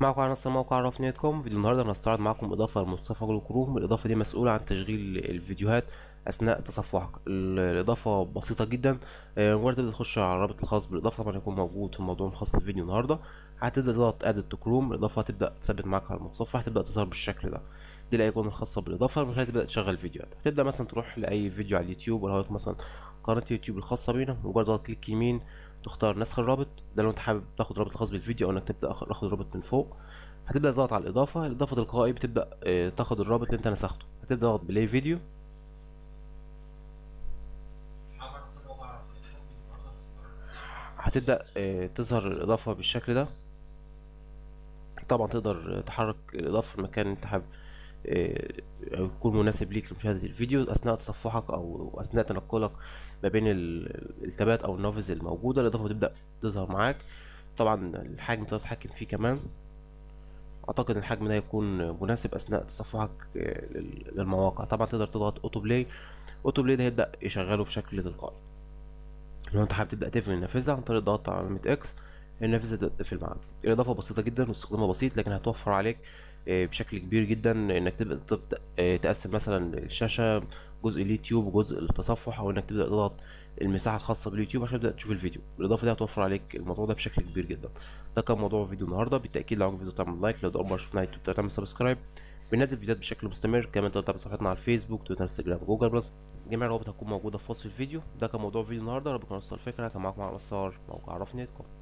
معكم على نفس الموقع عرف نت كوم فيديو النهارده هنستعرض معاكم اضافه لمتصفح جوجل كروم الاضافه دي مسؤوله عن تشغيل الفيديوهات اثناء تصفحك ال- الاضافه بسيطه جدا آه، مجرد تبدا تخش على الرابط الخاص بالاضافه طبعا هيكون موجود في الموضوع الخاص للفيديو النهارده هتبدا تضغط اد تو كروم الاضافه هتبدا تثبت معاك على المتصفح هتبدا تظهر بالشكل ده دي الايقونه الخاصه بالاضافه من خلالها تبدا تشغل فيديوهات هتبدا مثلا تروح لاي فيديو على اليوتيوب ولا هو مثلا قناه يوتيوب الخاصه بينا مجرد تضغط كليك يمين تختار نسخ الرابط ده لو انت حابب تاخد الرابط الخاص بالفيديو او انك تبدا أخ- تاخد الرابط من فوق هتبدا تضغط على الاضافه الاضافه تلقائي بتبدا آه، تاخد الرابط اللي انت نسخته هتبدا تضغط بلاي فيديو هتبدا آه، تظهر الاضافه بالشكل ده طبعا تقدر تحرك الاضافه في المكان اللي انت حابب آه، او يكون مناسب ليك لمشاهده الفيديو اثناء تصفحك او اثناء تنقلك ما بين ال- التابات او النافذ الموجوده الاضافه تبدا تظهر معاك طبعا الحجم تقدر تتحكم فيه كمان اعتقد ان الحجم ده يكون مناسب اثناء تصفحك آه، لل- للمواقع طبعا تقدر تضغط اوتو بلاي اوتو بلاي ده هيبدا يشغله بشكل تلقائي لو انت حابب تبدا تقفل النافذه عن طريق الضغط على علامه اكس النافذه تقفل معاك الاضافه بسيطه جدا واستخدامها بسيط لكن هتوفر عليك آه، بشكل كبير جدا انك تبدا تبدا آه، تقسم مثلا الشاشه جزء اليوتيوب وجزء التصفح او انك تبدا تضغط المساحه الخاصه باليوتيوب عشان تبدا تشوف الفيديو الاضافه دي هتوفر عليك الموضوع ده بشكل كبير جدا ده كان موضوع فيديو النهارده بالتاكيد لو عجبك الفيديو تعمل لايك لو ده اول مره شفنا على اليوتيوب تقدر تعمل سبسكرايب بننزل فيديوهات بشكل مستمر كمان تقدر تتابع صفحتنا على الفيسبوك تويتر انستجرام جوجل بلس جميع الروابط هتكون موجوده في وصف الفيديو ده كان موضوع فيديو النهارده رب يكون وصل الفكره كان معاكم على مسار موقع عرفني كوم